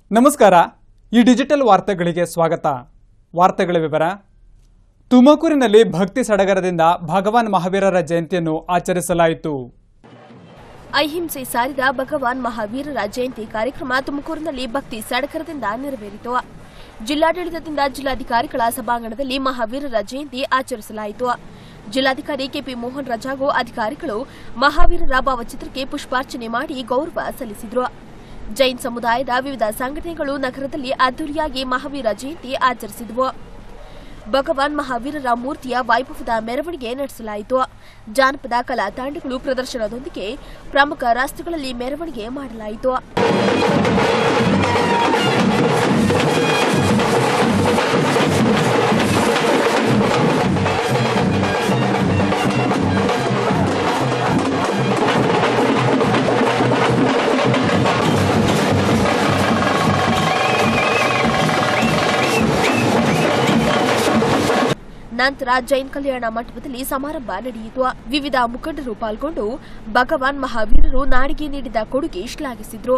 ನಮಸ್ಕಾರ ಈ ಡಿಜಿಟಲ್ ವಾರ್ತೆಗಳಿಗೆ ಸ್ವಾಗತ ವಾರ್ತೆಗಳ ವಿವರ ತುಮಕೂರಿನಲ್ಲಿ ಭಕ್ತಿ ಸಡಗರದಿಂದ ಭಗವಾನ್ ಮಹಾವೀರರ ಜಯಂತಿಯನ್ನು ಆಚರಿಸಲಾಯಿತು ಅಹಿಂಸೆ ಸಾರಿದ ಭಗವಾನ್ ಮಹಾವೀರರ ಜಯಂತಿ ಕಾರ್ಯಕ್ರಮ ತುಮಕೂರಿನಲ್ಲಿ ಭಕ್ತಿ ಸಡಗರದಿಂದ ನೆರವೇರಿತು ಜಿಲ್ಲಾಡಳಿತದಿಂದ ಜಿಲ್ಲಾಧಿಕಾರಿಗಳ ಸಭಾಂಗಣದಲ್ಲಿ ಮಹಾವೀರರ ಜಯಂತಿ ಆಚರಿಸಲಾಯಿತು ಜಿಲ್ಲಾಧಿಕಾರಿ ಕೆಪಿ ಮೋಹನ್ ರಾಜ್ ಹಾಗೂ ಅಧಿಕಾರಿಗಳು ಮಹಾವೀರರ ಭಾವಚಿತ್ರಕ್ಕೆ ಪುಷ್ಪಾರ್ಚನೆ ಮಾಡಿ ಗೌರವ ಸಲ್ಲಿಸಿದರು ಜೈನ್ ಸಮುದಾಯದ ವಿವಿಧ ಸಂಘಟನೆಗಳು ನಗರದಲ್ಲಿ ಅದ್ದೂರಿಯಾಗಿ ಮಹಾವೀರ ಜಯಂತಿ ಆಚರಿಸಿದವು ಭಗವಾನ್ ಮಹಾವೀರರ ಮೂರ್ತಿಯ ವೈಭವದ ಮೆರವಣಿಗೆ ನಡೆಸಲಾಯಿತು ಜಾನಪದ ಕಲಾ ತಂಡಗಳು ಪ್ರದರ್ಶನದೊಂದಿಗೆ ಪ್ರಮುಖ ರಸ್ತೆಗಳಲ್ಲಿ ಮೆರವಣಿಗೆ ಮಾಡಲಾಯಿತು ನಂತರ ಜೈನ್ ಕಲ್ಯಾಣ ಮಂಟಪದಲ್ಲಿ ಸಮಾರಂಭ ನಡೆಯಿತು ವಿವಿಧ ಮುಖಂಡರು ಪಾಲ್ಗೊಂಡು ಭಗವಾನ್ ಮಹಾವೀರರು ನಾಡಿಗೆ ನೀಡಿದ ಕೊಡುಗೆ ಶ್ಲಾಘಿಸಿದ್ರು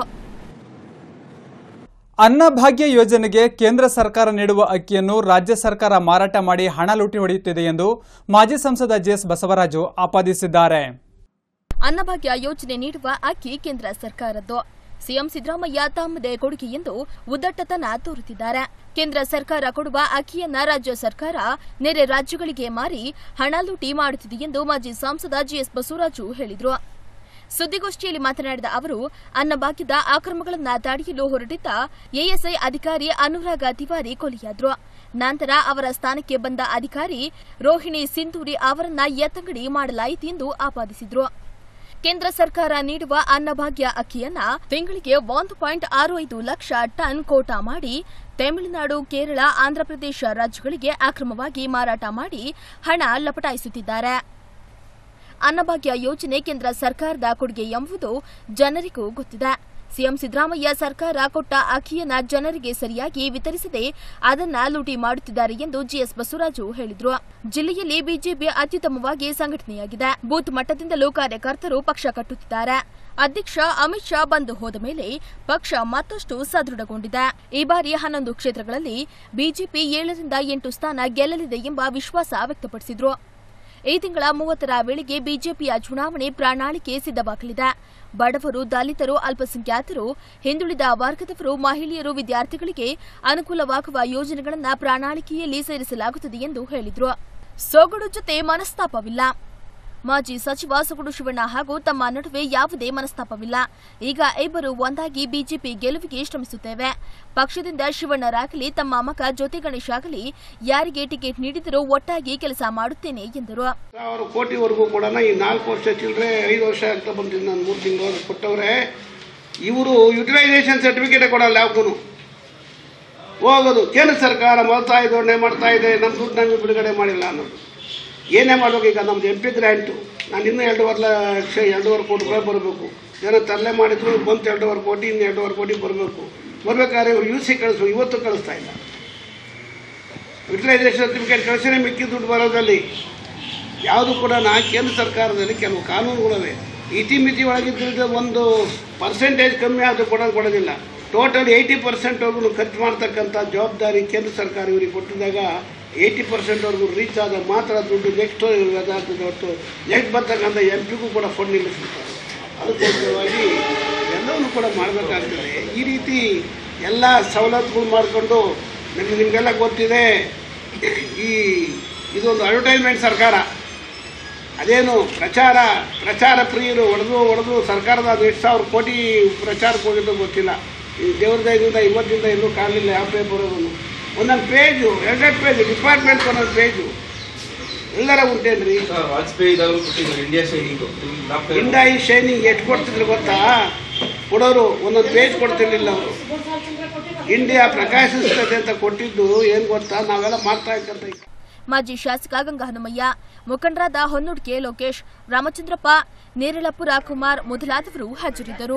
ಅನ್ನಭಾಗ್ಯ ಯೋಜನೆಗೆ ಕೇಂದ್ರ ಸರ್ಕಾರ ನೀಡುವ ಅಕ್ಕಿಯನ್ನು ರಾಜ್ಯ ಸರ್ಕಾರ ಮಾರಾಟ ಮಾಡಿ ಹಣ ಲೂಟಿ ಹೊಡೆಯುತ್ತಿದೆ ಎಂದು ಮಾಜಿ ಸಂಸದ ಜೆಎಸ್ ಬಸವರಾಜು ಆಪಾದಿಸಿದ್ದಾರೆ ಅನ್ನಭಾಗ್ಯ ಯೋಜನೆ ನೀಡುವ ಅಕ್ಕಿ ಕೇಂದ್ರ ಸರ್ಕಾರದ್ದು ಸಿಎಂ ಸಿದ್ದರಾಮಯ್ಯ ತಮ್ಮದೇ ಕೊಡುಗೆ ಎಂದು ಉದ್ದಟತನ ತೋರುತ್ತಿದ್ದಾರೆ ಕೇಂದ್ರ ಸರ್ಕಾರ ಕೊಡುವ ಅಕ್ಕಿಯನ್ನ ರಾಜ್ಯ ಸರ್ಕಾರ ನೆರೆ ರಾಜ್ಯಗಳಿಗೆ ಮಾರಿ ಹಣ ಲೂಟಿ ಮಾಡುತ್ತಿದೆ ಎಂದು ಮಾಜಿ ಸಂಸದ ಜಿಎಸ್ ಬಸವರಾಜು ಹೇಳಿದರು ಸುದ್ದಿಗೋಷ್ಠಿಯಲ್ಲಿ ಮಾತನಾಡಿದ ಅವರು ಅನ್ನಭಾಗ್ಯದ ಅಕ್ರಮಗಳನ್ನು ತಡೆಯಲು ಹೊರಟಿದ್ದ ಎಎಸ್ಐ ಅಧಿಕಾರಿ ಅನುರಾಗ ತಿವಾರಿ ಕೊಲೆಯಾದ್ರು ನಂತರ ಅವರ ಸ್ಥಾನಕ್ಕೆ ಬಂದ ಅಧಿಕಾರಿ ರೋಹಿಣಿ ಸಿಂಧೂರಿ ಅವರನ್ನ ಎತ್ತಂಗಡಿ ಮಾಡಲಾಯಿತು ಎಂದು ಆಪಾದಿಸಿದ್ರು ಕೇಂದ್ರ ಸರ್ಕಾರ ನೀಡುವ ಅನ್ನಭಾಗ್ಯ ಅಕ್ಕಿಯನ್ನ ತಿಂಗಳಿಗೆ ಒಂದು ಪಾಯಿಂಟ್ ಆರು ಐದು ಲಕ್ಷ ಟನ್ ಕೋಟಾ ಮಾಡಿ ತಮಿಳುನಾಡು ಕೇರಳ ಆಂಧ್ರಪ್ರದೇಶ ರಾಜ್ಯಗಳಿಗೆ ಅಕ್ರಮವಾಗಿ ಮಾರಾಟ ಮಾಡಿ ಹಣ ಲಪಟಾಯಿಸುತ್ತಿದ್ದಾರೆ ಅನ್ನಭಾಗ್ಯ ಯೋಜನೆ ಕೇಂದ್ರ ಸರ್ಕಾರದ ಕೊಡುಗೆ ಎಂಬುದು ಜನರಿಗೂ ಗೊತ್ತಿದೆ ಸಿಎಂ ಸಿದ್ದರಾಮಯ್ಯ ಸರ್ಕಾರ ಕೊಟ್ಟ ಅಕ್ಕಿಯನ್ನ ಜನರಿಗೆ ಸರಿಯಾಗಿ ವಿತರಿಸದೆ ಅದನ್ನ ಲೂಟಿ ಮಾಡುತ್ತಿದ್ದಾರೆ ಎಂದು ಜಿಎಸ್ ಬಸವರಾಜು ಹೇಳಿದರು ಜಿಲ್ಲೆಯಲ್ಲಿ ಬಿಜೆಪಿ ಅತ್ಯುತ್ತಮವಾಗಿ ಸಂಘಟನೆಯಾಗಿದೆ ಬೂತ್ ಮಟ್ಟದಿಂದಲೂ ಕಾರ್ಯಕರ್ತರು ಪಕ್ಷ ಕಟ್ಟುತ್ತಿದ್ದಾರೆ ಅಧ್ಯಕ್ಷ ಅಮಿತ್ ಶಾ ಬಂದು ಹೋದ ಮೇಲೆ ಪಕ್ಷ ಮತ್ತಷ್ಟು ಸದೃಢಗೊಂಡಿದೆ ಈ ಬಾರಿ ಹನ್ನೊಂದು ಕ್ಷೇತ್ರಗಳಲ್ಲಿ ಬಿಜೆಪಿ ಏಳರಿಂದ ಎಂಟು ಸ್ಥಾನ ಗೆಲ್ಲಲಿದೆ ಎಂಬ ವಿಶ್ವಾಸ ವ್ಯಕ್ತಪಡಿಸಿದರು ಈ ತಿಂಗಳ ಮೂವತ್ತರ ವೇಳೆಗೆ ಬಿಜೆಪಿಯ ಚುನಾವಣೆ ಪ್ರಣಾಳಿಕೆ ಸಿದ್ಧವಾಗಲಿದೆ ಬಡವರು ದಲಿತರು ಅಲ್ಪಸಂಖ್ಯಾತರು ಹಿಂದುಳಿದ ವರ್ಗದವರು ಮಹಿಳೆಯರು ವಿದ್ಯಾರ್ಥಿಗಳಿಗೆ ಅನುಕೂಲವಾಗುವ ಯೋಜನೆಗಳನ್ನು ಪ್ರಣಾಳಿಕೆಯಲ್ಲಿ ಸೇರಿಸಲಾಗುತ್ತದೆ ಎಂದು ಹೇಳಿದರು ಸೊಗಡು ಜೊತೆ ಮನಸ್ತಾಪವಿಲ್ಲ ಮಾಜಿ ಸಚಿವ ಸೊಗಡು ಶಿವಣ್ಣ ಹಾಗೂ ತಮ್ಮ ನಡುವೆ ಯಾವುದೇ ಮನಸ್ತಾಪವಿಲ್ಲ ಈಗ ಇಬ್ಬರು ಒಂದಾಗಿ ಬಿಜೆಪಿ ಗೆಲುವಿಗೆ ಶ್ರಮಿಸುತ್ತೇವೆ ಪಕ್ಷದಿಂದ ಶಿವಣ್ಣರಾಗಲಿ ತಮ್ಮ ಮಗ ಜ್ಯೋತಿ ಗಣೇಶ್ ಆಗಲಿ ಯಾರಿಗೆ ಟಿಕೆಟ್ ನೀಡಿದರೂ ಒಟ್ಟಾಗಿ ಕೆಲಸ ಮಾಡುತ್ತೇನೆ ಎಂದರು ಸಾವಿರ ಕೋಟಿವರೆಗೂ ಕೂಡ ಈ ನಾಲ್ಕು ವರ್ಷ ಚಿಲ್ಲರೆ ಐದು ವರ್ಷ ಆಗ್ತಾ ಬಂದಿದ್ದು ನಾನು ಮೂರು ತಿಂಗಳು ಕೊಟ್ಟವ್ರೆ ಇವರು ಯುಟಿಲೈಸೇಷನ್ ಸರ್ಟಿಫಿಕೇಟೇ ಕೊಡಲ್ಲ ಯಾವ್ದೂ ಹೋಗೋದು ಕೇಂದ್ರ ಸರ್ಕಾರ ಮಾಡ್ತಾ ಧೋರಣೆ ಮಾಡ್ತಾ ಇದೆ ನಮ್ಮ ದುಡ್ಡು ನಮಗೆ ಬಿಡುಗಡೆ ಮಾಡಿಲ್ಲ ಅನ್ನೋದು ಏನೇ ಮಾಡ್ಬೇಕು ಈಗ ನಮ್ದು ಎಂ ಪಿ ಗ್ರ್ಯಾಂಟು ನಾನು ಇನ್ನೂ ಎರಡೂವರೆ ಲಕ್ಷ ಎರಡೂವರೆ ಕೋಟಿ ರೂಪಾಯಿ ಬರಬೇಕು ಏನೋ ತರಲೆ ಮಾಡಿದ್ರು ಬಂತು ಎರಡೂವರೆ ಕೋಟಿ ಇನ್ನು ಎರಡೂವರೆ ಕೋಟಿ ಬರಬೇಕು ಬರಬೇಕಾದ್ರೆ ಇವರು ಯು ಸಿ ಕಳಿಸು ಇವತ್ತು ಕಳಿಸ್ತಾ ಇಲ್ಲ ಯುಟಿಲೈಸೇಷನ್ ಸರ್ಟಿಫಿಕೇಟ್ ಕಳಿಸಿದ್ರೆ ಮಿಕ್ಕಿ ದುಡ್ಡು ಬರೋದ್ರಲ್ಲಿ ಯಾವುದು ಕೂಡ ನಾ ಕೇಂದ್ರ ಸರ್ಕಾರದಲ್ಲಿ ಕೆಲವು ಕಾನೂನುಗಳಿವೆ ಇತಿಮಿತಿ ಒಳಗಿದ್ದ ಒಂದು ಪರ್ಸೆಂಟೇಜ್ ಕಮ್ಮಿ ಆದರೂ ಕೂಡ ಕೊಡೋದಿಲ್ಲ ಟೋಟಲ್ ಏಯ್ಟಿ ಪರ್ಸೆಂಟ್ವರೆಗೂ ಖರ್ಚು ಮಾಡ್ತಕ್ಕಂಥ ಜವಾಬ್ದಾರಿ ಕೇಂದ್ರ ಸರ್ಕಾರ ಇವರಿಗೆ ಕೊಟ್ಟಿದ್ದಾಗ ಏಯ್ಟಿ ಪರ್ಸೆಂಟ್ವರೆಗೂ ರೀಚ್ ಆದ ಮಾತ್ರ ದುಡ್ಡು ನೆಕ್ಸ್ಟ್ ಅದಾಗ್ತದೆ ಹೊರತು ನೆಕ್ಸ್ಟ್ ಬರ್ತಕ್ಕಂಥ ಎಂ ಪಿಗೂ ಕೂಡ ಫಂಡ್ ನಿಲ್ಲಿಸ್ಬಿಡ್ತಾರೆ ಅದಕ್ಕೋಸ್ಕರವಾಗಿ ಎಲ್ಲವನ್ನೂ ಕೂಡ ಮಾಡಬೇಕಾಗ್ತದೆ ಈ ರೀತಿ ಎಲ್ಲ ಸವಲತ್ತುಗಳು ಮಾಡಿಕೊಂಡು ನಿಮ್ಗೆ ನಿಮಗೆಲ್ಲ ಗೊತ್ತಿದೆ ಈ ಇದೊಂದು ಅಡ್ವರ್ಟೈಸ್ಮೆಂಟ್ ಸರ್ಕಾರ ಅದೇನು ಪ್ರಚಾರ ಪ್ರಚಾರ ಪ್ರಿಯರು ಹೊಡೆದು ಹೊಡೆದು ಸರ್ಕಾರದ ಅದು ಎಷ್ಟು ಸಾವಿರ ಕೋಟಿ ಪ್ರಚಾರಕ್ಕೆ ಹೋಗಿದ್ದು ಗೊತ್ತಿಲ್ಲ ಈ ದೇವ್ರ ದಯದಿಂದ ಇವತ್ತಿಂದ ಎಲ್ಲೂ ಕಾಣಲಿಲ್ಲ ಯಾವ ಪೇಪರ್ ಒಂದೊಂದು ಪೇಜು ಎರಡೆರಡು ಪೇಜು ಡಿಪಾರ್ಟ್ಮೆಂಟ್ ಒಂದೊಂದು ಪೇಜು ಎಲ್ಲರ ಉಂಟೇನ್ರಿ ಸರ್ ವಾಜಪೇಯಿ ಇದಾಗಲೂ ಕೊಟ್ಟಿದ್ರು ಇಂಡಿಯಾ ಶೈನಿಂಗು ಇಂಡಾ ಈ ಶೈನಿಂಗ್ ಎಷ್ಟು ಕೊಡ್ತಿದ್ರು ಗೊತ್ತಾ ಕೊಡೋರು ಒಂದೊಂದು ಪೇಜ್ ಕೊಡ್ತಿರ್ಲಿಲ್ಲ ಅವರು ಇಂಡಿಯಾ ಪ್ರಕಾಶಿಸ್ತದೆ ಅಂತ ಕೊಟ್ಟಿದ್ದು ಏನು ಗೊತ್ತಾ ನಾವೆಲ್ಲ ಮಾಡ್ತಾ ಇಕ್ಕಂತ ಮಾಜಿ ಶಾಸಕ ಗಂಗಾಹನುಮಯ್ಯ ಮುಖಂಡರಾದ ಹೊನ್ನೂಡ್ಕೆ ಲೋಕೇಶ್ ರಾಮಚಂದ್ರಪ್ಪ ನೇರಳಪುರ ಕುಮಾರ್ ಮೊದಲಾದವರು ಹಾಜರಿದ್ದರು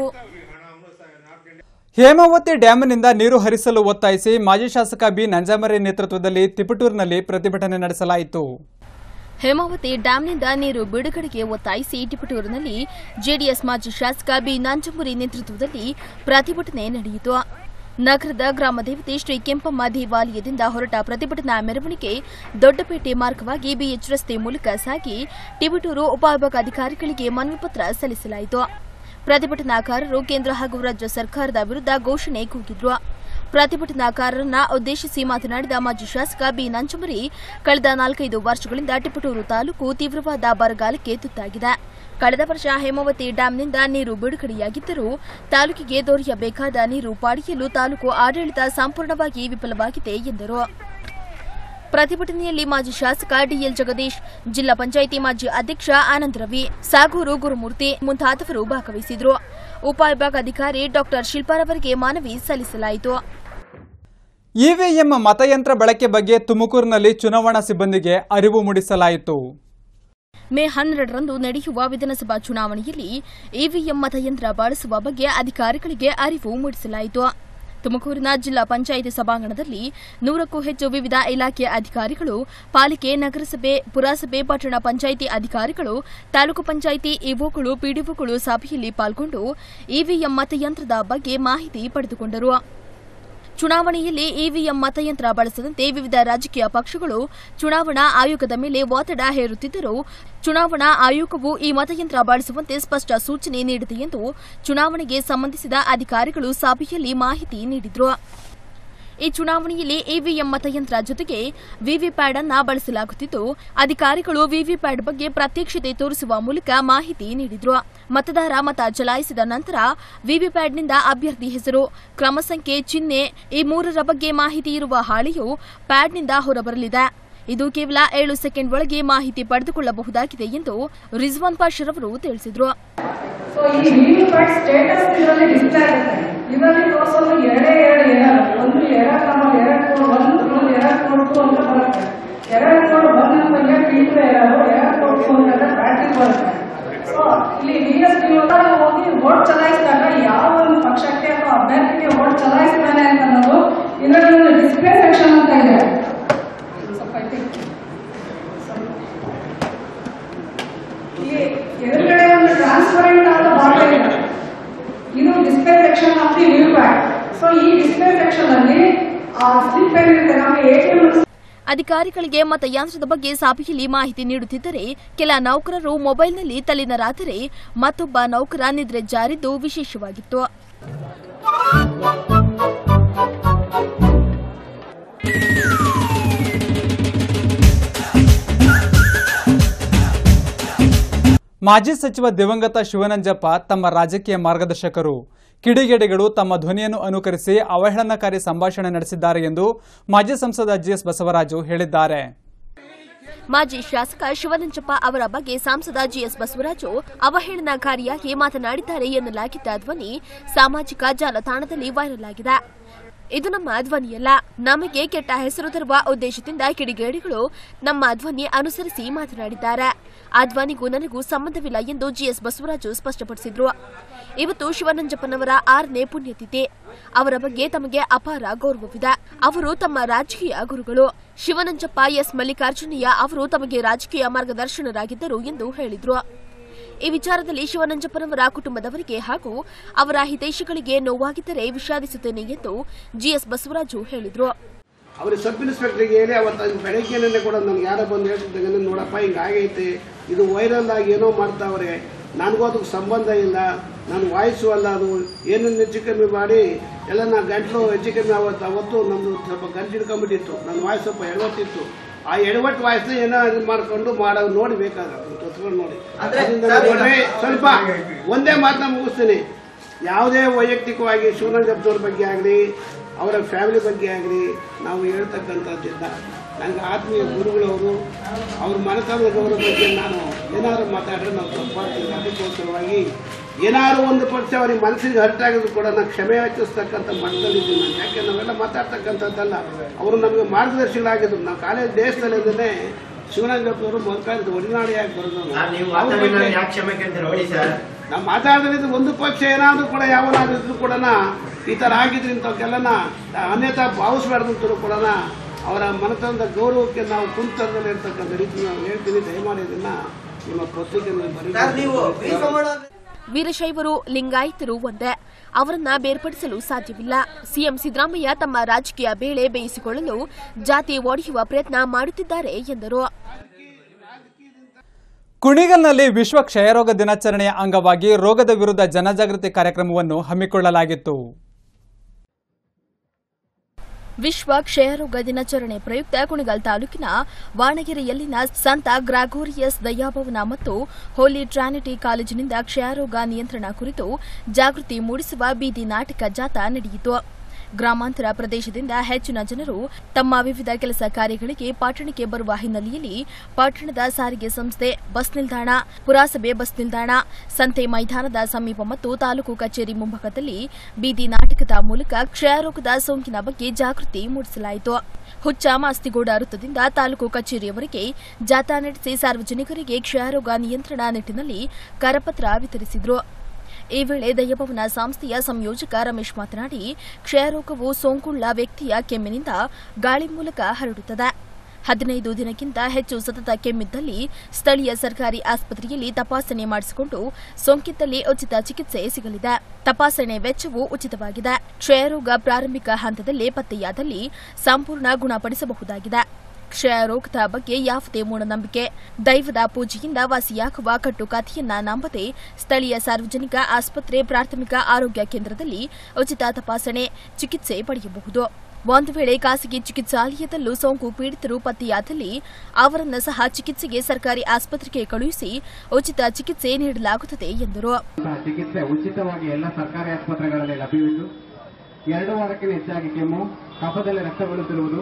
ಹೇಮಾವತಿ ಡ್ಯಾಮ್ನಿಂದ ನೀರು ಹರಿಸಲು ಒತ್ತಾಯಿಸಿ ಮಾಜಿ ಶಾಸಕ ಬಿ ನಂಜಾಮರಿ ನೇತೃತ್ವದಲ್ಲಿ ತಿಪಟೂರಿನಲ್ಲಿ ಪ್ರತಿಭಟನೆ ನಡೆಸಲಾಯಿತು ಹೇಮಾವತಿ ಡ್ಯಾಂನಿಂದ ನೀರು ಬಿಡುಗಡೆಗೆ ಒತ್ತಾಯಿಸಿ ಟಿಪಟೂರಿನಲ್ಲಿ ಜೆಡಿಎಸ್ ಮಾಜಿ ಶಾಸಕ ಬಿ ನಂಜಮುರಿ ನೇತೃತ್ವದಲ್ಲಿ ಪ್ರತಿಭಟನೆ ನಡೆಯಿತು ನಗರದ ಗ್ರಾಮ ದೇವತೆ ಶ್ರೀ ಕೆಂಪಮ್ಮ ದೇವಾಲಯದಿಂದ ಹೊರಟ ಪ್ರತಿಭಟನಾ ಮೆರವಣಿಗೆ ದೊಡ್ಡಪೇಟೆ ಮಾರ್ಗವಾಗಿ ಬಿಎಚ್ ರಸ್ತೆ ಮೂಲಕ ಸಾಗಿ ಟಿಬಿಟೂರು ಉಪವಿಭಾಗಾಧಿಕಾರಿಗಳಿಗೆ ಮನವಿ ಪತ್ರ ಸಲ್ಲಿಸಲಾಯಿತು ಪ್ರತಿಭಟನಾಕಾರರು ಕೇಂದ್ರ ಹಾಗೂ ರಾಜ್ಯ ಸರ್ಕಾರದ ವಿರುದ್ಧ ಘೋಷಣೆ ಕೂಗಿದ್ರು ಪ್ರತಿಭಟನಾಕಾರರನ್ನ ಉದ್ದೇಶಿಸಿ ಮಾತನಾಡಿದ ಮಾಜಿ ಶಾಸಕ ಬಿ ನಂಜುಮರಿ ಕಳೆದ ನಾಲ್ಕೈದು ವರ್ಷಗಳಿಂದ ಟಿಪಟೂರು ತಾಲೂಕು ತೀವ್ರವಾದ ಬರಗಾಲಕ್ಕೆ ತುತ್ತಾಗಿದೆ ಕಳೆದ ವರ್ಷ ಹೇಮಾವತಿ ಡ್ಯಾಂನಿಂದ ನೀರು ಬಿಡುಗಡೆಯಾಗಿದ್ದರೂ ತಾಲೂಕಿಗೆ ದೊರೆಯಬೇಕಾದ ನೀರು ಪಡೆಯಲು ತಾಲೂಕು ಆಡಳಿತ ಸಂಪೂರ್ಣವಾಗಿ ವಿಫಲವಾಗಿದೆ ಎಂದರು ಪ್ರತಿಭಟನೆಯಲ್ಲಿ ಮಾಜಿ ಶಾಸಕ ಡಿಎಲ್ ಜಗದೀಶ್ ಜಿಲ್ಲಾ ಪಂಚಾಯಿತಿ ಮಾಜಿ ಅಧ್ಯಕ್ಷ ಆನಂದ್ ರವಿ ಸಾಗೂರು ಗುರುಮೂರ್ತಿ ಮುಂತಾದವರು ಭಾಗವಹಿಸಿದ್ರು ಉಪವಿಭಾಗಾಧಿಕಾರಿ ಡಾಕ್ಟರ್ ಶಿಲ್ಪಾರವರಿಗೆ ಮನವಿ ಸಲ್ಲಿಸಲಾಯಿತು ಇವಿಎಂ ಮತಯಂತ್ರ ಬಳಕೆ ಬಗ್ಗೆ ತುಮಕೂರಿನಲ್ಲಿ ಚುನಾವಣಾ ಸಿಬ್ಬಂದಿಗೆ ಅರಿವು ಮೂಡಿಸಲಾಯಿತು ಮೇ ಹನ್ನೆರಡರಂದು ನಡೆಯುವ ವಿಧಾನಸಭಾ ಚುನಾವಣೆಯಲ್ಲಿ ಇವಿಎಂ ಮತಯಂತ್ರ ಬಳಸುವ ಬಗ್ಗೆ ಅಧಿಕಾರಿಗಳಿಗೆ ಅರಿವು ಮೂಡಿಸಲಾಯಿತು ತುಮಕೂರಿನ ಜಿಲ್ಲಾ ಪಂಚಾಯಿತಿ ಸಭಾಂಗಣದಲ್ಲಿ ನೂರಕ್ಕೂ ಹೆಚ್ಚು ವಿವಿಧ ಇಲಾಖೆಯ ಅಧಿಕಾರಿಗಳು ಪಾಲಿಕೆ ನಗರಸಭೆ ಪುರಸಭೆ ಪಟ್ಟಣ ಪಂಚಾಯಿತಿ ಅಧಿಕಾರಿಗಳು ತಾಲೂಕು ಪಂಚಾಯಿತಿ ಇಒಗಳು ಪಿಡಿಒಗಳು ಸಭೆಯಲ್ಲಿ ಪಾಲ್ಗೊಂಡು ಇವಿಎಂ ಮತಯಂತ್ರದ ಬಗ್ಗೆ ಮಾಹಿತಿ ಪಡೆದುಕೊಂಡರು ಚುನಾವಣೆಯಲ್ಲಿ ಇವಿಎಂ ಮತಯಂತ್ರ ಬಳಸದಂತೆ ವಿವಿಧ ರಾಜಕೀಯ ಪಕ್ಷಗಳು ಚುನಾವಣಾ ಆಯೋಗದ ಮೇಲೆ ಒತ್ತಡ ಹೇರುತ್ತಿದ್ದರೂ ಚುನಾವಣಾ ಆಯೋಗವು ಈ ಮತಯಂತ್ರ ಬಳಸುವಂತೆ ಸ್ಪಷ್ಟ ಸೂಚನೆ ನೀಡಿದೆ ಎಂದು ಚುನಾವಣೆಗೆ ಸಂಬಂಧಿಸಿದ ಅಧಿಕಾರಿಗಳು ಸಭೆಯಲ್ಲಿ ಮಾಹಿತಿ ನೀಡಿದರು ಈ ಚುನಾವಣೆಯಲ್ಲಿ ಇವಿಎಂ ಮತಯಂತ್ರ ಜೊತೆಗೆ ವಿವಿಪ್ಯಾಟ್ ಅನ್ನ ಬಳಸಲಾಗುತ್ತಿದ್ದು ಅಧಿಕಾರಿಗಳು ವಿವಿಪ್ಯಾಟ್ ಬಗ್ಗೆ ಪ್ರಾತ್ಯಕ್ಷಿತೆ ತೋರಿಸುವ ಮೂಲಕ ಮಾಹಿತಿ ನೀಡಿದ್ರು ಮತದಾರ ಮತ ಚಲಾಯಿಸಿದ ನಂತರ ವಿವಿಪ್ಯಾಟ್ನಿಂದ ಅಭ್ಯರ್ಥಿ ಹೆಸರು ಕ್ರಮ ಸಂಖ್ಯೆ ಚಿಹ್ನೆ ಈ ಮೂರರ ಬಗ್ಗೆ ಮಾಹಿತಿ ಇರುವ ಹಾಳೆಯು ಪ್ಯಾಡ್ನಿಂದ ಹೊರಬರಲಿದೆ ಇದು ಕೇವಲ ಏಳು ಸೆಕೆಂಡ್ ಒಳಗೆ ಮಾಹಿತಿ ಪಡೆದುಕೊಳ್ಳಬಹುದಾಗಿದೆ ಎಂದು ರಿಜ್ವಾನ್ ಪಾಷರ್ ಅವರು ತಿಳಿಸಿದರು ಸೊ ಈ ವಿವಿ ಪ್ಯಾಟ್ ಸ್ಟೇಟಸ್ ಇದರಲ್ಲಿ ಡಿಸ್ಪ್ಲೇ ಆಗುತ್ತೆ ಇದರಲ್ಲಿ ತೋರಿಸೋದು ಎರಡೇ ಎರಡು ಎರರ್ ಒಂದು error number error code one ಇನ್ನೊಂದು ಎರರ್ ಕೋಡ್ ಟು ಅಂತ ಬರುತ್ತೆ ಎರರ್ ಕೋಡ್ ಒನ್ ಅಂತಂದ್ರೆ filter error error code two ಅಂತಂದ್ರೆ ಬ್ಯಾಟ್ರಿ ಬರುತ್ತೆ ಸೊ ಇಲ್ಲಿ ವಿ ಎಸ್ ಪಿ ಹೋಗಿ ವೋಟ್ ಚಲಾಯಿಸಿದಾಗ ಯಾವ ಒಂದು ಪಕ್ಷಕ್ಕೆ ಅಥವಾ ಅಭ್ಯರ್ಥಿಗೆ ವೋಟ್ ಚಲಾಯಿಸ್ತಾನೆ ಅಂತ ಅನ್ನೋದು ಇದರಲ್ಲಿ ಒಂದು ಡಿಸ್ಪ್ಲೇ ಸೆಕ್ಷನ್ ಅಂತ ಇದೆ ಸ್ವಲ್ಪ ಐತಿ. ಇಲ್ಲಿ ಎದುರುಗಡೆ ಒಂದು ಟ್ರಾನ್ಸ್ಪರೆಂಟ್ ಆದ ಭಾಗ ಇದೆ ಇದು display section of the view pad so ಈ ಡಿಸ್ಪ್ಲೇ ಸೆಕ್ಷನ್ ಅಲ್ಲಿ ಆ ಸ್ಲಿಪ್ ಏನಿರುತ್ತೆ ನಮಗೆ ಎಟಿಎಂ ಅಧಿಕಾರಿಗಳಿಗೆ ಮತಯಂತ್ರದ ಬಗ್ಗೆ ಸಭೆಯಲ್ಲಿ ಮಾಹಿತಿ ನೀಡುತ್ತಿದ್ದರೆ ಕೆಲ ನೌಕರರು ಮೊಬೈಲ್ನಲ್ಲಿ ತಲ್ಲೀನರಾದರೆ ಮತ್ತೊಬ್ಬ ನೌಕರ ನಿದ್ರೆ ಜಾರಿದ್ದು ವಿಶೇಷವಾಗಿತ್ತು ಮಾಜಿ ಸಚಿವ ದಿವಂಗತ ಶಿವನಂಜಪ್ಪ ತಮ್ಮ ರಾಜಕೀಯ ಮಾರ್ಗದರ್ಶಕರು ಕಿಡಿಗೇಡಿಗಳು ತಮ್ಮ ಧ್ವನಿಯನ್ನು ಅನುಕರಿಸಿ ಅವಹೇಳನಕಾರಿ ಸಂಭಾಷಣೆ ನಡೆಸಿದ್ದಾರೆ ಎಂದು ಮಾಜಿ ಸಂಸದ ಜಿಎಸ್ ಬಸವರಾಜು ಹೇಳಿದ್ದಾರೆ ಮಾಜಿ ಶಾಸಕ ಶಿವನಂಜಪ್ಪ ಅವರ ಬಗ್ಗೆ ಸಂಸದ ಜಿಎಸ್ ಬಸವರಾಜು ಅವಹೇಳನಕಾರಿಯಾಗಿ ಮಾತನಾಡಿದ್ದಾರೆ ಎನ್ನಲಾಗಿದ್ದ ಧ್ವನಿ ಸಾಮಾಜಿಕ ಜಾಲತಾಣದಲ್ಲಿ ವೈರಲ್ ಆಗಿದೆ ಇದು ನಮ್ಮ ಧ್ವನಿಯಲ್ಲ ನಮಗೆ ಕೆಟ್ಟ ಹೆಸರು ತರುವ ಉದ್ದೇಶದಿಂದ ಕಿಡಿಗೇಡಿಗಳು ನಮ್ಮ ಧ್ವನಿ ಅನುಸರಿಸಿ ಮಾತನಾಡಿದ್ದಾರೆ ಆ ಧ್ವನಿಗೂ ನನಗೂ ಸಂಬಂಧವಿಲ್ಲ ಎಂದು ಜಿಎಸ್ ಬಸವರಾಜು ಸ್ಪಷ್ಟಪಡಿಸಿದ್ರು ಇವತ್ತು ಶಿವನಂಜಪ್ಪನವರ ಆರನೇ ಪುಣ್ಯತಿಥಿ ಅವರ ಬಗ್ಗೆ ತಮಗೆ ಅಪಾರ ಗೌರವವಿದೆ ಅವರು ತಮ್ಮ ರಾಜಕೀಯ ಗುರುಗಳು ಶಿವನಂಜಪ್ಪ ಎಸ್ ಮಲ್ಲಿಕಾರ್ಜುನಯ್ಯ ಅವರು ತಮಗೆ ರಾಜಕೀಯ ಮಾರ್ಗದರ್ಶನರಾಗಿದ್ದರು ಎಂದು ಹೇಳಿದ್ರು ಈ ವಿಚಾರದಲ್ಲಿ ಶಿವನಂಜಪ್ಪನವರ ಕುಟುಂಬದವರಿಗೆ ಹಾಗೂ ಅವರ ಹಿತೈಷಿಗಳಿಗೆ ನೋವಾಗಿದ್ದರೆ ವಿಷಾದಿಸುತ್ತೇನೆ ಎಂದು ಜಿಎಸ್ ಬಸವರಾಜು ಹೇಳಿದ್ರು ಅವ್ರಿಗೆ ಸಬ್ ಇನ್ಸ್ಪೆಕ್ಟ್ರಿಗೆ ಹೇಳಿ ಅವತ್ತು ಬೆಳಗ್ಗೆನೇ ಕೂಡ ನಮ್ಗೆ ಯಾರೋ ಬಂದು ಹೇಳ್ತಿದ್ದಾಗ ನೋಡಪ್ಪ ಹಿಂಗೆ ಆಗೈತೆ ಇದು ವೈರಲ್ ಆಗಿ ಏನೋ ಮಾಡ್ತಾವ್ರೆ ನನಗೂ ಅದಕ್ಕೆ ಸಂಬಂಧ ಇಲ್ಲ ನಾನು ವಾಯ್ಸು ಅಲ್ಲ ಅದು ಏನನ್ನು ಹೆಚ್ಚು ಕಮ್ಮಿ ಮಾಡಿ ಎಲ್ಲ ನಾ ಗಂಟ್ಲು ಹೆಚ್ಚು ಕಮ್ಮಿ ಅವತ್ತು ಅವತ್ತು ನಮ್ಮದು ಸ್ವಲ್ಪ ಗಂಟು ಹಿಡ್ಕೊಂಬಿಟ್ಟಿತ್ತು ನನ್ನ ವಾಯ್ಸ್ ಸ್ವಲ್ಪ ಎಡವಟ್ಟಿತ್ತು ಆ ಎಡವಟ್ಟು ವಾಯ್ಸ್ನ ಏನೋ ಇದು ಮಾಡ್ಕೊಂಡು ಮಾಡೋ ನೋಡಿ ಬೇಕಾದ್ರೆ ತೊತ್ಕೊಂಡು ನೋಡಿ ಅದರಿಂದ ನೋಡ್ರಿ, ಸ್ವಲ್ಪ ಒಂದೇ ಮಾತನ್ನ ಮುಗಿಸ್ತೀನಿ ಯಾವುದೇ ವೈಯಕ್ತಿಕವಾಗಿ ಶಿವನಂಜಪ್ಪನವ್ರ ಬಗ್ಗೆ ಆಗಲಿ ಅವರ ಫ್ಯಾಮಿಲಿ ಬಗ್ಗೆ ಆಗಲಿ ನಾವು ಹೇಳ್ತಕ್ಕಂಥದ್ದಿಲ್ಲ ನನಗೆ ಆತ್ಮೀಯ ಗುರುಗಳವರು ಅವ್ರ ಮನೆತನದವರ ಬಗ್ಗೆ ನಾನು ಏನಾದ್ರು ಮಾತಾಡಿದ್ರೆ ನಾವು ತಪ್ಪಾಗ್ತೀವಿ ಅದಕ್ಕೋಸ್ಕರವಾಗಿ ಏನಾದ್ರು ಒಂದು ಪಕ್ಷ ಅವ್ರಿಗೆ ಮನಸ್ಸಿಗೆ ಹರ್ಟ್ ಆಗಿದ್ರು ಕೂಡ ನಾನು ಕ್ಷಮೆ ಯಾಚಿಸ್ತಕ್ಕಂಥ ಮಟ್ಟದಲ್ಲಿದ್ದೀನಿ ನಾನು ಯಾಕೆ ನಾವೆಲ್ಲ ಮಾತಾಡ್ತಕ್ಕಂಥದ್ದಲ್ಲ ಅವರು ನಮಗೆ ಮಾರ್ಗದರ್ಶಿಗಳಾಗಿದ್ರು ನಾವು ಕಾಲೇಜ್ ದೇಶದಲ್ಲಿದ್ದೇನೆ ಶಿವನಂಜಪ್ಪನವರು ಮೊದಲಾದ ಒಡನಾಡಿಯಾಗಿ ಬರೋದು ಸರ್, ನೀವು ಅವ್ರ ಮಾತಾಡಿ ಬಗ್ಗೆ- ಯಾಕೆ ಕ್ಷಮೆ ಕೇಳ್ತೀರ ನೋಡಿ ಸರ್ ನಾವು ಮಾತಾಡಿದ್ರೆ ಒಂದು ಪಕ್ಷ ಏನಾದರೂ ಕೂಡ ಯಾವನಾದ್ರೂ ಇದ್ರು ಕೂಡ ಈ ಥರ ಆಗಿದ್ರೆ ಇಂಥವಕ್ಕೆಲ್ಲನ ಅನ್ಯತಾ ಭಾವಿಸ್ಬಾರ್ದು ಅಂತಲೂ ಕೂಡ ಅವರ ಮನತನದ ಗೌರವಕ್ಕೆ ನಾವು ಕುಂತರದಲ್ಲಿ ಇರ್ತಕ್ಕಂಥ ರೀತಿ ನಾವು ಹೇಳ್ತೀನಿ ದಯಮಾಡಿ ಇದನ್ನ ನಿಮ್ಮ ಪತ್ರಿಕೆಯಲ್ಲಿ ಸರ್ ನೀವು ಬರೀ brief ಮಾಡೋ- ವೀರಶೈವರು ಲಿಂಗಾಯತರು ಒಂದೇ ಅವರನ್ನ ಬೇರ್ಪಡಿಸಲು ಸಾಧ್ಯವಿಲ್ಲ ಸಿಎಂ ಸಿದ್ದರಾಮಯ್ಯ ತಮ್ಮ ರಾಜಕೀಯ ಬೇಳೆ ಬೇಯಿಸಿಕೊಳ್ಳಲು ಜಾತಿ ಒಡೆಯುವ ಪ್ರಯತ್ನ ಮಾಡುತ್ತಿದ್ದಾರೆ ಎಂದರು ಕುಣಿಗಲ್ನಲ್ಲಿ ವಿಶ್ವ ಕ್ಷಯರೋಗ ದಿನಾಚರಣೆಯ ಅಂಗವಾಗಿ ರೋಗದ ವಿರುದ್ಧ ಜನಜಾಗೃತಿ ಕಾರ್ಯಕ್ರಮವನ್ನು ಹಮ್ಮಿಕೊಳ್ಳಲಾಗಿತ್ತು ವಿಶ್ವ ಕ್ಷಯರೋಗ ದಿನಾಚರಣೆ ಪ್ರಯುಕ್ತ ಕುಣಿಗಲ್ ತಾಲೂಕಿನ ವಾಣಗೆರೆಯಲ್ಲಿನ ಸಂತ ಗ್ರಾಗೋರಿಯಸ್ ದಯಾಭವನ ಮತ್ತು ಹೋಲಿ ಟ್ರಾನಿಟಿ ಕಾಲೇಜಿನಿಂದ ಕ್ಷಯರೋಗ ನಿಯಂತ್ರಣ ಕುರಿತು ಜಾಗೃತಿ ಮೂಡಿಸುವ ಬೀದಿ ನಾಟಕ ಜಾಥಾ ನಡೆಯಿತು ಗ್ರಾಮಾಂತರ ಪ್ರದೇಶದಿಂದ ಹೆಚ್ಚಿನ ಜನರು ತಮ್ಮ ವಿವಿಧ ಕೆಲಸ ಕಾರ್ಯಗಳಿಗೆ ಪಟ್ಟಣಕ್ಕೆ ಬರುವ ಹಿನ್ನೆಲೆಯಲ್ಲಿ ಪಟ್ಟಣದ ಸಾರಿಗೆ ಸಂಸ್ಥೆ ಬಸ್ ನಿಲ್ದಾಣ ಪುರಸಭೆ ಬಸ್ ನಿಲ್ದಾಣ ಸಂತೆ ಮೈದಾನದ ಸಮೀಪ ಮತ್ತು ತಾಲೂಕು ಕಚೇರಿ ಮುಂಭಾಗದಲ್ಲಿ ಬೀದಿ ನಾಟಕದ ಮೂಲಕ ಕ್ಷಯರೋಗದ ಸೋಂಕಿನ ಬಗ್ಗೆ ಜಾಗೃತಿ ಮೂಡಿಸಲಾಯಿತು ಹುಚ್ಚ ಮಾಸ್ತಿಗೋಡ ವೃತ್ತದಿಂದ ತಾಲೂಕು ಕಚೇರಿಯವರೆಗೆ ಜಾಥಾ ನಡೆಸಿ ಸಾರ್ವಜನಿಕರಿಗೆ ಕ್ಷಯರೋಗ ನಿಯಂತ್ರಣ ನಿಟ್ಟಿನಲ್ಲಿ ಕರಪತ್ರ ವಿತರಿಸಿದರು ಈ ವೇಳೆ ದಯಭವನ ಸಂಸ್ಥೆಯ ಸಂಯೋಜಕ ರಮೇಶ್ ಮಾತನಾಡಿ ಕ್ಷಯರೋಗವು ಸೋಂಕುಳ್ಳ ವ್ಯಕ್ತಿಯ ಕೆಮ್ಮಿನಿಂದ ಗಾಳಿ ಮೂಲಕ ಹರಡುತ್ತದೆ ಹದಿನೈದು ದಿನಕ್ಕಿಂತ ಹೆಚ್ಚು ಸತತ ಕೆಮ್ಮಿದ್ದಲ್ಲಿ ಸ್ಥಳೀಯ ಸರ್ಕಾರಿ ಆಸ್ಪತ್ರೆಯಲ್ಲಿ ತಪಾಸಣೆ ಮಾಡಿಸಿಕೊಂಡು ಸೋಂಕಿದ್ದಲ್ಲಿ ಉಚಿತ ಚಿಕಿತ್ಸೆ ಸಿಗಲಿದೆ ತಪಾಸಣೆ ವೆಚ್ಚವು ಉಚಿತವಾಗಿದೆ ಕ್ಷಯರೋಗ ಪ್ರಾರಂಭಿಕ ಹಂತದಲ್ಲೇ ಪತ್ತೆಯಾದಲ್ಲಿ ಸಂಪೂರ್ಣ ಗುಣಪಡಿಸಬಹುದಾಗಿದೆ ಕ್ಷಯರೋಗದ ಬಗ್ಗೆ ಯಾವುದೇ ಮೂಢನಂಬಿಕೆ ದೈವದ ಪೂಜೆಯಿಂದ ವಾಸಿಯಾಗುವ ಕಟ್ಟುಕಥೆಯನ್ನ ನಂಬದೆ ಸ್ಥಳೀಯ ಸಾರ್ವಜನಿಕ ಆಸ್ಪತ್ರೆ ಪ್ರಾಥಮಿಕ ಆರೋಗ್ಯ ಕೇಂದ್ರದಲ್ಲಿ ಉಚಿತ ತಪಾಸಣೆ ಚಿಕಿತ್ಸೆ ಪಡೆಯಬಹುದು ಒಂದು ವೇಳೆ ಖಾಸಗಿ ಚಿಕಿತ್ಸಾಲಯದಲ್ಲೂ ಸೋಂಕು ಪೀಡಿತರು ಪತ್ತೆಯಾದಲ್ಲಿ ಅವರನ್ನು ಸಹ ಚಿಕಿತ್ಸೆಗೆ ಸರ್ಕಾರಿ ಆಸ್ಪತ್ರೆಗೆ ಕಳುಹಿಸಿ ಉಚಿತ ಚಿಕಿತ್ಸೆ ನೀಡಲಾಗುತ್ತದೆ ಎಂದರು ಸಹ ಚಿಕಿತ್ಸೆ ಉಚಿತವಾಗಿ ಎಲ್ಲ ಸರ್ಕಾರಿ ಆಸ್ಪತ್ರೆಗಳಲ್ಲಿ ಲಭ್ಯವಿದ್ದು ಎರಡು ವಾರಕ್ಕಿಂತ ಹೆಚ್ಚಾಗಿ ಕೆಮ್ಮು ಕಫದಲ್ಲಿ ರಕ್ತ ಬರುತ್ತಿರುವುದು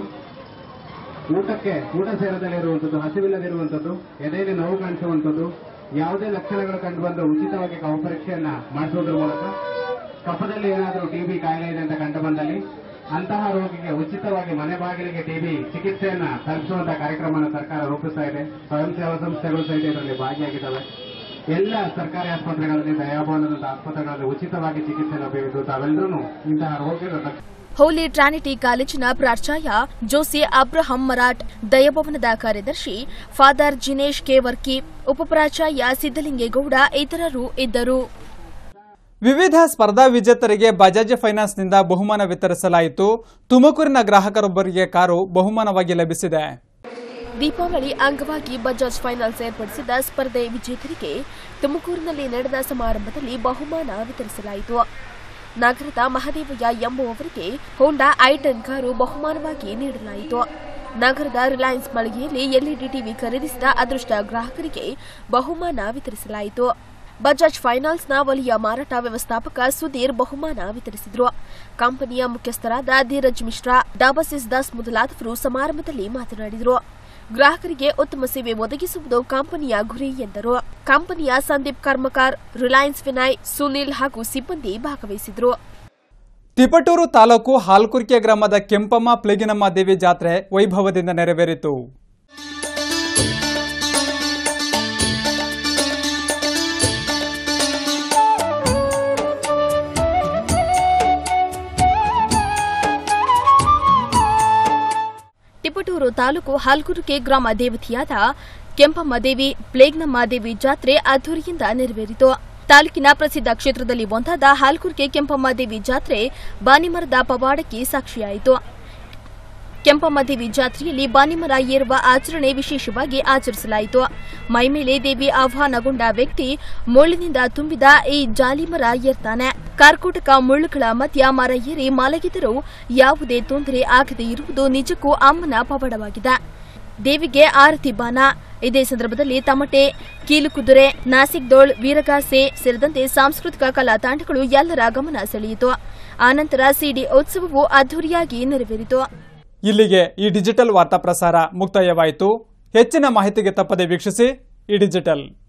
ಊಟಕ್ಕೆ ಊಟ ಸೇರದಲ್ಲಿರುವಂಥದ್ದು ಹಸಿವಿಲ್ಲದಿರುವಂಥದ್ದು ಎದೆಯಲ್ಲಿ ನೋವು ಕಾಣಿಸುವಂಥದ್ದು ಯಾವುದೇ ಲಕ್ಷಣಗಳು ಕಂಡುಬಂದು ಉಚಿತವಾಗಿ ಕಫ ಪರೀಕ್ಷೆಯನ್ನ ಮಾಡಿಸುವುದರ ಮೂಲಕ ಕಫದಲ್ಲಿ ಏನಾದರೂ ಟಿಬಿ ಕಾಯಿಲೆ ಇದೆ ಅಂತ ಕಂಡು ಬಂದಲ್ಲಿ ಅಂತಹ ರೋಗಿಗೆ ಉಚಿತವಾಗಿ ಮನೆ ಬಾಗಿಲಿಗೆ ಟಿಬಿ ಚಿಕಿತ್ಸೆಯನ್ನ ತಲುಪಿಸುವಂತಹ ಕಾರ್ಯಕ್ರಮವನ್ನು ಸರ್ಕಾರ ರೂಪಿಸ್ತಾ ಇದೆ ಸ್ವಯಂ ಸೇವಾ ಸಂಸ್ಥೆಗಳು ಸಹಿತ ಇದರಲ್ಲಿ ಭಾಗಿಯಾಗಿದ್ದಾವೆ ಎಲ್ಲ ಸರ್ಕಾರಿ ಆಸ್ಪತ್ರೆಗಳಲ್ಲಿ ದಯಾಭವನದಂತಹ ಆಸ್ಪತ್ರೆಗಳಲ್ಲಿ ಉಚಿತವಾಗಿ ಚಿಕಿತ್ಸೆ ಲಭ್ಯವಿದ್ದು ತಾವೆಲ್ಲರೂ ಇಂತಹ ರೋಗಿಗಳ ಹೋಲಿ ಟ್ರಾನಿಟಿ ಕಾಲೇಜಿನ ಪ್ರಾಚಾರ್ಯ ಜೋಸಿ ಅಬ್ರಹಂ ಮರಾಠ್ ದಯಭವನದ ಕಾರ್ಯದರ್ಶಿ ಫಾದರ್ ಜಿನೇಶ್ ಕೇವರ್ಕಿ ಉಪಪ್ರಾಚಾರ್ಯ ಸಿದ್ದಲಿಂಗೇಗೌಡ ಇತರರು ಇದ್ದರು ವಿವಿಧ ಸ್ಪರ್ಧಾ ವಿಜೇತರಿಗೆ ಬಜಾಜ್ ಫೈನಾನ್ಸ್ನಿಂದ ಬಹುಮಾನ ವಿತರಿಸಲಾಯಿತು ತುಮಕೂರಿನ ಗ್ರಾಹಕರೊಬ್ಬರಿಗೆ ಕಾರು ಬಹುಮಾನವಾಗಿ ಲಭಿಸಿದೆ ದೀಪಾವಳಿ ಅಂಗವಾಗಿ ಬಜಾಜ್ ಫೈನಾನ್ಸ್ ಏರ್ಪಡಿಸಿದ ಸ್ಪರ್ಧೆ ವಿಜೇತರಿಗೆ ತುಮಕೂರಿನಲ್ಲಿ ನಡೆದ ಸಮಾರಂಭದಲ್ಲಿ ಬಹುಮಾನ ವಿತರಿಸಲಾಯಿತು ನಗರದ ಮಹದೇವಯ್ಯ ಎಂಬುವವರಿಗೆ ಹೋಂಡಾ ಐಟನ್ ಕಾರು ಬಹುಮಾನವಾಗಿ ನೀಡಲಾಯಿತು ನಗರದ ರಿಲಯನ್ಸ್ ಮಳಿಗೆಯಲ್ಲಿ ಎಲ್ಇಡಿ ಟಿವಿ ಖರೀದಿಸಿದ ಅದೃಷ್ಟ ಗ್ರಾಹಕರಿಗೆ ಬಹುಮಾನ ವಿತರಿಸಲಾಯಿತು ಬಜಾಜ್ ಫೈನಾನ್ಸ್ನ ವಲಯ ಮಾರಾಟ ವ್ಯವಸ್ಥಾಪಕ ಸುಧೀರ್ ಬಹುಮಾನ ವಿತರಿಸಿದರು ಕಂಪನಿಯ ಮುಖ್ಯಸ್ಥರಾದ ಧೀರಜ್ ಮಿಶ್ರಾ ಡಾಬಸಿಸ್ ದಾಸ್ ಮೊದಲಾದವರು ಸಮಾರಂಭದಲ್ಲಿ ಮಾತನಾಡಿದರು ಗ್ರಾಹಕರಿಗೆ ಉತ್ತಮ ಸೇವೆ ಒದಗಿಸುವುದು ಕಂಪನಿಯ ಗುರಿ ಎಂದರು ಕಂಪನಿಯ ಸಂದೀಪ್ ಕರ್ಮಕಾರ್ ರಿಲಯನ್ಸ್ ವಿನಯ್ ಸುನಿಲ್ ಹಾಗೂ ಸಿಬ್ಬಂದಿ ಭಾಗವಹಿಸಿದರು ತಿಪಟೂರು ತಾಲೂಕು ಹಾಲ್ಕುರ್ಕೆ ಗ್ರಾಮದ ಕೆಂಪಮ್ಮ ಪ್ಲೇಗಿನಮ್ಮ ದೇವಿ ಜಾತ್ರೆ ವೈಭವದಿಂದ ನೆರವೇರಿತು ತಿಪಟೂರು ತಾಲೂಕು ಹಾಲ್ಗುರುಕೆ ಗ್ರಾಮ ದೇವತೆಯಾದ ಕೆಂಪಮ್ಮ ದೇವಿ ಪ್ಲೇಗ್ನಮ್ಮ ದೇವಿ ಜಾತ್ರೆ ಅದ್ದೂರಿಯಿಂದ ನೆರವೇರಿತು ತಾಲೂಕಿನ ಪ್ರಸಿದ್ಧ ಕ್ಷೇತ್ರದಲ್ಲಿ ಒಂದಾದ ಹಾಲ್ಗುರ್ಕೆ ಕೆಂಪಮ್ಮ ದೇವಿ ಜಾತ್ರೆ ಬಾನಿಮರದ ಪವಾಡಕ್ಕೆ ಸಾಕ್ಷಿಯಾಯಿತು ಕೆಂಪಮ್ಮ ದೇವಿ ಜಾತ್ರೆಯಲ್ಲಿ ಬಾನಿಮರ ಏರುವ ಆಚರಣೆ ವಿಶೇಷವಾಗಿ ಆಚರಿಸಲಾಯಿತು ಮೈಮೇಲೆ ದೇವಿ ಆಹ್ವಾನಗೊಂಡ ವ್ಯಕ್ತಿ ಮುಳ್ಳಿನಿಂದ ತುಂಬಿದ ಈ ಜಾಲಿಮರ ಏರ್ತಾನೆ ಕಾರ್ಕೋಟಕ ಮುಳ್ಳುಗಳ ಮಧ್ಯ ಮರ ಏರಿ ಮಲಗಿದರೂ ಯಾವುದೇ ತೊಂದರೆ ಆಗದೇ ಇರುವುದು ನಿಜಕ್ಕೂ ಅಮ್ಮನ ಪವಾಡವಾಗಿದೆ ದೇವಿಗೆ ಆರತಿ ಬಾನ ಇದೇ ಸಂದರ್ಭದಲ್ಲಿ ತಮಟೆ ಕೀಲುಕುದುರೆ ನಾಸಿಕ್ದೋಳ್ ವೀರಗಾಸೆ ಸೇರಿದಂತೆ ಸಾಂಸ್ಕೃತಿಕ ಕಲಾ ತಂಡಗಳು ಎಲ್ಲರ ಗಮನ ಸೆಳೆಯಿತು ಆನಂತರ ಸಿಡಿ ಉತ್ಸವವು ಅದ್ದೂರಿಯಾಗಿ ನೆರವೇರಿತು ಇಲ್ಲಿಗೆ ಈ ಡಿಜಿಟಲ್ ವಾರ್ತಾ ಪ್ರಸಾರ ಮುಕ್ತಾಯವಾಯಿತು ಹೆಚ್ಚಿನ ಮಾಹಿತಿಗೆ ತಪ್ಪದೆ ವೀಕ್ಷಿಸಿ ಈ ಡಿಜಿಟಲ್